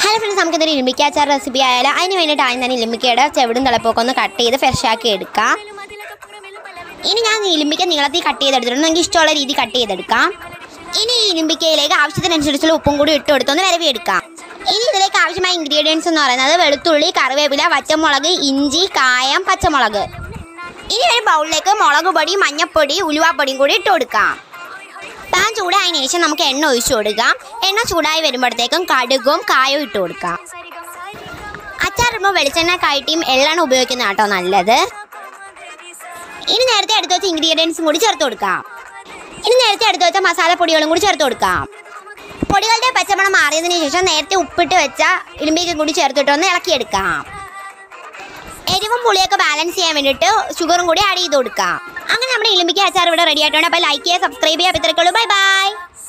hello friends നമുക്കിതൊരു ഇലിമ്പിക്ക അച്ചാർ recipe ആയാലും അതിന് വേണ്ടിയിട്ട് ആദ്യം തന്നെ ഇലിമ്പിക്കയുടെ ചെവിടും തിളപ്പൊക്കെ ഒന്ന് കട്ട് ചെയ്ത് ഫ്രഷ് ആക്കി എടുക്കാം ഇനി ഞാൻ ഇലിമ്പിക്ക നീളത്തിൽ കട്ട് ചെയ്തെടുത്തിട്ടുണ്ട് നിങ്ങൾക്ക് ഇഷ്ടമുള്ള രീതി കട്ട് ചെയ്തെടുക്കാം ഇനി ഈ ഇലിമ്പിക്കയിലേക്ക് ആവശ്യത്തിനനുസരിച്ചുള്ള ഉപ്പും കൂടി ഇട്ട് കൊടുത്തൊന്ന് വരവി എടുക്കാം ഇനി ഇതിലേക്ക് ആവശ്യമായ ഇൻഗ്രീഡിയൻസ് എന്ന് പറയുന്നത് വെളുത്തുള്ളി കറിവേപ്പില പച്ചമുളക് ഇഞ്ചി കായം പച്ചമുളക് ഇനി ഒരു ബൗളിലേക്ക് മുളക് പൊടി മഞ്ഞൾപ്പൊടി ഉലുവാപ്പൊടിയും കൂടി ഇട്ട് കൊടുക്കാം പാൻ ചൂടായതിനു ശേഷം നമുക്ക് എണ്ണ ഒഴിച്ചു കൊടുക്കാം എണ്ണ ചൂടായി വരുമ്പോഴത്തേക്കും കടുകും കായവും ഇട്ട് കൊടുക്കാം അച്ചാറിടുമ്പോൾ വെളിച്ചെണ്ണ കയറ്റിയും എള്ളാണ് ഉപയോഗിക്കുന്ന കേട്ടോ നല്ലത് ഇനി നേരത്തെ എടുത്ത് വെച്ച ഇൻഗ്രീഡിയൻസും കൂടി ചേർത്ത് കൊടുക്കാം ഇനി നേരത്തെ എടുത്ത് വെച്ച മസാലപ്പൊടികളും കൂടി ചേർത്ത് കൊടുക്കാം പൊടികളുടെ പച്ചമണം മാറിയതിനു ശേഷം നേരത്തെ ഉപ്പിട്ട് വെച്ച ഇടുമ്പേക്കും കൂടി ചേർത്തിട്ടൊന്ന് ഇളക്കിയെടുക്കാം എരിവും പുളിയൊക്കെ ബാലൻസ് ചെയ്യാൻ വേണ്ടിയിട്ട് ഷുഗറും കൂടി ആഡ് ചെയ്ത് കൊടുക്കാം അങ്ങനെ നമ്മുടെ ഇലിമ്പിക്ക അച്ചാർ ഇവിടെ റെഡി ആയിട്ടുണ്ട് അപ്പോൾ ലൈക്ക് ചെയ്യുക സബ്സ്ക്രൈബ് ചെയ്യുക അപ്പോൾ ഇത്രയ്ക്കുള്ളൂ ബൈ ബൈ